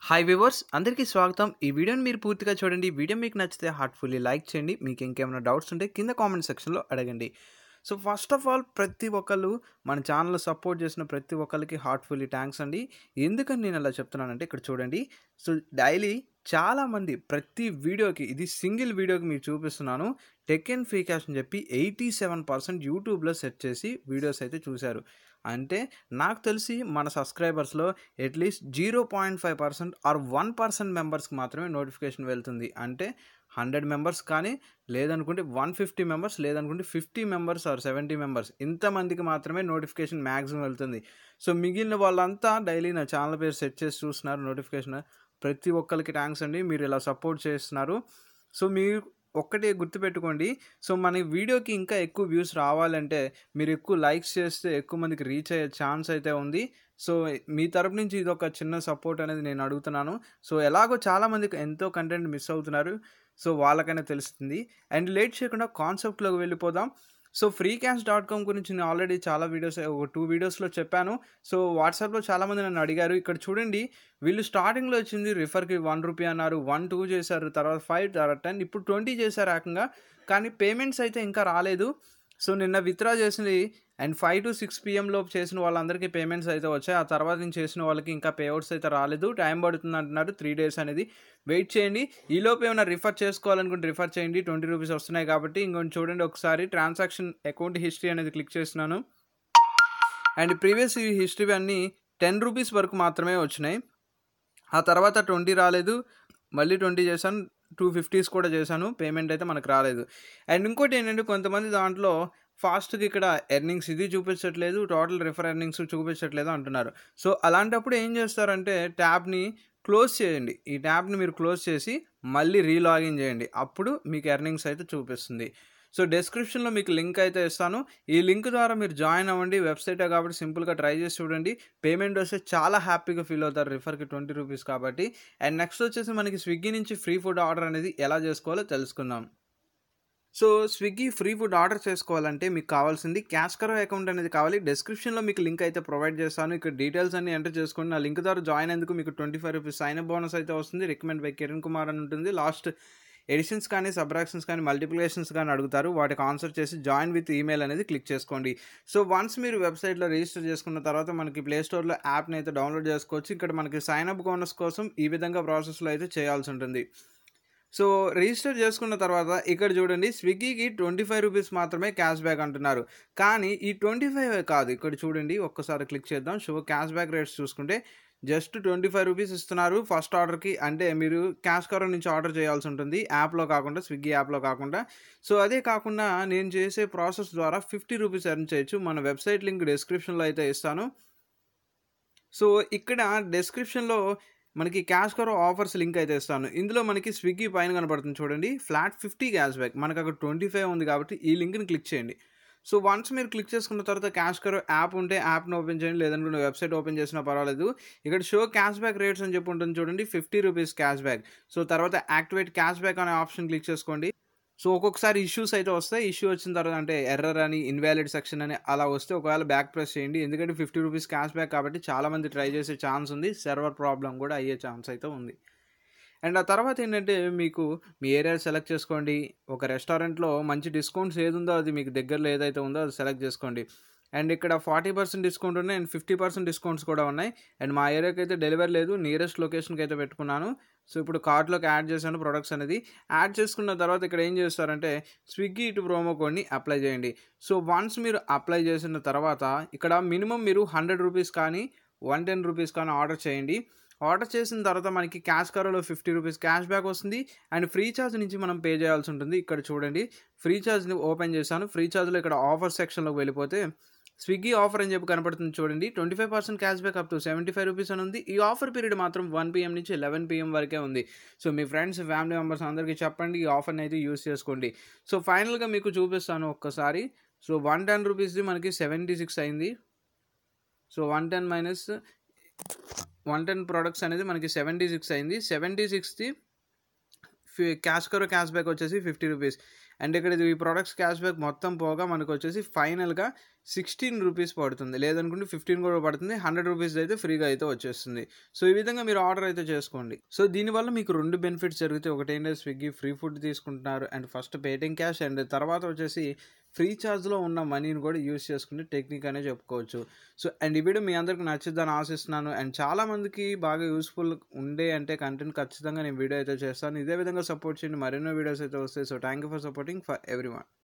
hi viewers అందరికీ స్వాగతం ఈ వీడియోని మీరు పూర్తిగా చూడండి ఈ వీడియో మీకు నచ్చితే హార్ట్ఫుల్లీ లైక్ చేయండి మీకు ఇంకేమైనా డౌట్స్ ఉంటే కింద కామెంట్ సెక్షన్లో అడగండి సో ఫస్ట్ ఆఫ్ ఆల్ ప్రతి ఒక్కళ్ళు మన ఛానల్ సపోర్ట్ చేసిన ప్రతి ఒక్కరికి హార్ట్ఫుల్లీ థ్యాంక్స్ అండి ఎందుకని నేను అలా చెప్తున్నానంటే ఇక్కడ చూడండి సో డైలీ చాలామంది ప్రతి వీడియోకి ఇది సింగిల్ వీడియోకి మీకు చూపిస్తున్నాను టెక్ అండ్ ఫ్రీ క్యాష్ అని చెప్పి ఎయిటీ సెవెన్ పర్సెంట్ యూట్యూబ్లో సెట్ చేసి వీడియోస్ అయితే చూశారు అంటే నాకు తెలిసి మన సబ్స్క్రైబర్స్లో at least zero point five percent or one percent మెంబర్స్కి మాత్రమే నోటిఫికేషన్ వెళ్తుంది అంటే హండ్రెడ్ మెంబర్స్ కానీ లేదనుకుంటే వన్ ఫిఫ్టీ మెంబర్స్ లేదనుకుంటే fifty members or seventy members ఇంతమందికి మాత్రమే నోటిఫికేషన్ మ్యాక్సిమం వెళ్తుంది సో మిగిలిన వాళ్ళంతా డైలీ నా ఛానల్ పేరు సెట్ చేసి చూస్తున్నారు నోటిఫికేషన్ ప్రతి ఒక్కరికి థ్యాంక్స్ అండి మీరు ఇలా సపోర్ట్ చేస్తున్నారు సో మీరు ఒక్కటే గుర్తుపెట్టుకోండి సో మన వీడియోకి ఇంకా ఎక్కువ వ్యూస్ రావాలంటే మీరు ఎక్కువ లైక్స్ చేస్తే ఎక్కువ మందికి రీచ్ అయ్యే ఛాన్స్ అయితే ఉంది సో మీ తరపు నుంచి ఇది ఒక చిన్న సపోర్ట్ అనేది నేను అడుగుతున్నాను సో ఎలాగో చాలామందికి ఎంతో కంటెంట్ మిస్ అవుతున్నారు సో వాళ్ళకైనా తెలుస్తుంది అండ్ లేట్ చేయకుండా కాన్సెప్ట్లోకి వెళ్ళిపోదాం so free cash dot com గురించి నేను ఆల్రెడీ చాలా వీడియోస్ ఒక టూ వీడియోస్లో చెప్పాను సో వాట్సాప్లో చాలామంది నన్ను అడిగారు ఇక్కడ చూడండి వీళ్ళు స్టార్టింగ్లో వచ్చింది రిఫర్కి వన్ రూపీ అన్నారు వన్ టూ చేశారు తర్వాత ఫైవ్ తర్వాత టెన్ ఇప్పుడు ట్వంటీ చేశారు ఏకంగా కానీ పేమెంట్స్ అయితే ఇంకా రాలేదు సో నిన్న విత్డ్రా చేసింది అండ్ ఫైవ్ టు సిక్స్ పిఎంలో చేసిన వాళ్ళందరికీ పేమెంట్స్ అయితే వచ్చాయి ఆ తర్వాత నేను చేసిన వాళ్ళకి ఇంకా పేఅవుట్స్ అయితే రాలేదు టైం పడుతుంది అంటున్నారు త్రీ డేస్ అనేది వెయిట్ చేయండి ఈలోపు ఏమైనా రిఫర్ చేసుకోవాలనుకుంటే రిఫర్ చేయండి ట్వంటీ రూపీస్ వస్తున్నాయి కాబట్టి ఇంకొంచెం చూడండి ఒకసారి ట్రాన్సాక్షన్ అకౌంట్ హిస్టరీ అనేది క్లిక్ చేస్తున్నాను అండ్ ప్రీవియస్ హిస్టరీ అన్నీ టెన్ రూపీస్ వరకు మాత్రమే వచ్చినాయి ఆ తర్వాత ట్వంటీ రాలేదు మళ్ళీ ట్వంటీ చేశాను టూ ఫిఫ్టీస్ కూడా చేశాను పేమెంట్ అయితే మనకు రాలేదు అండ్ ఇంకోటి ఏంటంటే కొంతమంది దాంట్లో ఫాస్ట్గా ఇక్కడ ఎర్నింగ్స్ ఇది చూపించట్లేదు టోటల్ రిఫర్ ఎర్నింగ్స్ చూపించట్లేదు అంటున్నారు సో అలాంటప్పుడు ఏం చేస్తారంటే ట్యాబ్ని క్లోజ్ చేయండి ఈ ట్యాబ్ని మీరు క్లోజ్ చేసి మళ్ళీ రీలాగిన్ చేయండి అప్పుడు మీకు ఎర్నింగ్స్ అయితే చూపిస్తుంది సో డిస్క్రిప్షన్లో మీకు లింక్ అయితే ఇస్తాను ఈ లింక్ ద్వారా మీరు జాయిన్ అవ్వండి వెబ్సైటే కాబట్టి సింపుల్గా ట్రై చేసి చూడండి పేమెంట్ వస్తే చాలా హ్యాపీగా ఫీల్ అవుతారు రిఫర్కి ట్వంటీ రూపీస్ కాబట్టి అండ్ నెక్స్ట్ వచ్చేసి మనకి స్విగ్గీ నుంచి ఫ్రీ ఫుడ్ ఆర్డర్ అనేది ఎలా చేసుకోవాలో తెలుసుకుందాం so Swiggy free food order చేసుకోవాలంటే మీకు కావాల్సింది క్యాష్ కరో అకౌంట్ అనేది కావాలి డిస్క్రిప్షన్లో మీకు లింక్ అయితే ప్రొవైడ్ చేస్తాను ఇక్కడ డీటెయిల్స్ అన్ని ఎంటర్ చేసుకోండి నా లింక్ ద్వారా జాయిన్ అయ్యేందుకు మీకు twenty five rupees sign up bonus అయితే వస్తుంది రికమెండ్ బై కిరణ్ కుమార్ అని ఉంటుంది లాస్ట్ ఎడిషన్స్ కానీ సబ్రాక్షన్స్ కానీ మల్టిప్లికేషన్స్ కానీ అడుగుతారు వాటికి ఆన్సర్ చేసి జాయిన్ విత్ ఈమెయిల్ అనేది క్లిక్ చేసుకోండి సో వన్స్ మీరు వెబ్సైట్లో రిజిస్టర్ చేసుకున్న తర్వాత మనకి ప్లే స్టోర్లో యాప్ని అయితే డౌన్లోడ్ చేసుకోవచ్చు ఇక్కడ మనకి సైన్ అప్ బోనస్ కోసం ఈ విధంగా ప్రాసెస్లో అయితే చేయాల్సి ఉంటుంది సో రిజిస్టర్ చేసుకున్న తర్వాత ఇక్కడ చూడండి స్విగ్గీకి ట్వంటీ ఫైవ్ రూపీస్ మాత్రమే క్యాష్ బ్యాక్ అంటున్నారు కానీ ఈ ట్వంటీ ఫైవ్ కాదు ఇక్కడ చూడండి ఒక్కసారి క్లిక్ చేద్దాం షో క్యాష్ బ్యాక్ రేట్స్ చూసుకుంటే జస్ట్ ట్వంటీ ఫైవ్ రూపీస్ ఇస్తున్నారు ఫస్ట్ ఆర్డర్కి అంటే మీరు క్యాష్ కవర్ నుంచి ఆర్డర్ చేయాల్సి ఉంటుంది యాప్లో కాకుండా స్విగ్గీ యాప్లో కాకుండా సో అదే కాకుండా నేను చేసే ప్రాసెస్ ద్వారా ఫిఫ్టీ రూపీస్ ఎర్న్ చేయొచ్చు మన వెబ్సైట్ లింక్ డిస్క్రిప్షన్లో అయితే ఇస్తాను సో ఇక్కడ డిస్క్రిప్షన్లో మనకి క్యాష్ కవర్ ఆఫర్స్ లింక్ అయితే ఇస్తాను ఇందులో మనకి స్విగ్గీ పైన కనబడుతుంది చూడండి ఫ్లాట్ ఫిఫ్టీ క్యాష్ బ్యాక్ మనకు అక్కడ ట్వంటీ ఫైవ్ ఉంది కాబట్టి ఈ లింక్ని క్లిక్ చేయండి సో వన్స్ మీరు క్లిక్ చేసుకున్న తర్వాత క్యాష్ కరో యాప్ ఉంటే యాప్ని ఓపెన్ చేయండి లేదనుకుంటే వెబ్సైట్ ఓపెన్ చేసినా పర్వాలేదు ఇక్కడ షో క్యాష్ బ్యాక్ రేట్స్ అని చెప్పి ఉంటుంది చూడండి fifty rupees cash back so తర్వాత యాక్టివేట్ క్యాష్ బ్యాక్ అనే ఆప్షన్ క్లిక్ చేసుకోండి సో ఒక్కొక్కసారి ఇష్యూస్ అయితే వస్తాయి ఇష్యూ వచ్చిన తర్వాత అంటే ఎర్రర్ అని ఇన్వాలిడ్ సెక్షన్ అని అలా వస్తే ఒకవేళ బ్యాక్ ప్రెస్ చేయండి ఎందుకంటే ఫిఫ్టీ రూపీస్ క్యాష్ బ్యాక్ కాబట్టి చాలామంది ట్రై చేసే ఛాన్స్ ఉంది సర్వర్ ప్రాబ్లం కూడా అయ్యే ఛాన్స్ అయితే ఉంది అండ్ ఆ తర్వాత ఏంటంటే మీకు మీ ఏరియా సెలెక్ట్ చేసుకోండి ఒక రెస్టారెంట్లో మంచి డిస్కౌంట్స్ ఏది ఉందో అది మీకు దగ్గరలో ఏదైతే ఉందో అది సెలెక్ట్ చేసుకోండి అండ్ ఇక్కడ ఫార్టీ పర్సెంట్ డిస్కౌంట్ ఉన్నాయి అండ్ ఫిఫ్టీ పర్సెంట్ డిస్కౌంట్స్ కూడా ఉన్నాయి అండ్ మా ఏరియాకి అయితే డెలివరీ లేదు నియరెస్ట్ లొకేషన్కి అయితే పెట్టుకున్నాను సో ఇప్పుడు కార్ట్లోకి యాడ్ చేశాను ప్రొడక్ట్స్ అనేది యాడ్ చేసుకున్న తర్వాత ఇక్కడ ఏం చేస్తారంటే స్విగ్గీ ఇటు ప్రోమో కోడ్ని అప్లై చేయండి సో వన్స్ మీరు అప్లై చేసిన తర్వాత ఇక్కడ మినిమం మీరు హండ్రెడ్ రూపీస్ కానీ వన్ టెన్ రూపీస్ కానీ ఆర్డర్ చేయండి ఆర్డర్ చేసిన తర్వాత మనకి క్యాష్ కరోలో ఫిఫ్టీ రూపీస్ క్యాష్ బ్యాక్ వస్తుంది అండ్ ఫ్రీ ఛార్జ్ నుంచి మనం పే చేయాల్సి ఉంటుంది ఇక్కడ చూడండి ఫ్రీ ఛార్జ్ని ఓపెన్ చేశాను ఫ్రీ ఛార్జ్లో ఇక్కడ ఆఫర్ సెక్షన్లోకి వెళ్ళిపోతే స్విగ్గీ ఆఫర్ అని చెప్పి కనపడుతుంది చూడండి twenty five percent cash back up to seventy five rupees అని ఉంది ఈ ఆఫర్ పీరియడ్ మాత్రం వన్ పీఎం నుంచి లెవెన్ పీఎం వరకే ఉంది సో మీ ఫ్రెండ్స్ ఫ్యామిలీ మెంబర్స్ అందరికీ చెప్పండి ఈ ఆఫర్ని అయితే యూస్ చేసుకోండి సో ఫైనల్గా మీకు చూపిస్తాను ఒక్కసారి సో వన్ టెన్ రూపీస్ది మనకి సెవెంటీ సిక్స్ అయింది so one ten minus one ten products అనేది మనకి సెవెంటీ సిక్స్ అయింది సెవెంటీ సిక్స్ది క్యాష్ కరో క్యాష్ బ్యాక్ వచ్చేసి ఫిఫ్టీ రూపీస్ అండ్ ఇక్కడ ఇది ఈ ప్రొడక్ట్స్ క్యాష్ బ్యాక్ మొత్తం పోగా మనకు వచ్చేసి ఫైనల్గా సిక్స్టీన్ రూపీస్ పడుతుంది లేదనుకుంటే ఫిఫ్టీన్ కూడా పడుతుంది హండ్రెడ్ రూపీస్ అయితే ఫ్రీగా అయితే వచ్చేస్తుంది సో ఈ విధంగా మీరు ఆర్డర్ అయితే చేసుకోండి సో దీనివల్ల మీకు రెండు బెనిఫిట్స్ జరుగుతాయి ఒకటి ఏంటంటే స్విగ్గీ ఫ్రీ ఫుడ్ తీసుకుంటున్నారు అండ్ ఫస్ట్ పేటింగ్ క్యాష్ అండ్ తర్వాత వచ్చేసి ఫ్రీ ఛార్జ్లో ఉన్న మనీని కూడా యూస్ చేసుకునే టెక్నిక్ అనే చెప్పుకోవచ్చు సో అండ్ ఈ వీడియో మీ అందరికి నచ్చిద్దని ఆశిస్తున్నాను అండ్ చాలామందికి బాగా యూస్ఫుల్ ఉండే అంటే కంటెంట్ ఖచ్చితంగా నేను వీడియో అయితే చేస్తాను ఇదే విధంగా సపోర్ట్ చేయండి మరెన్నో వీడియోస్ అయితే వస్తాయి so thank you for supporting for every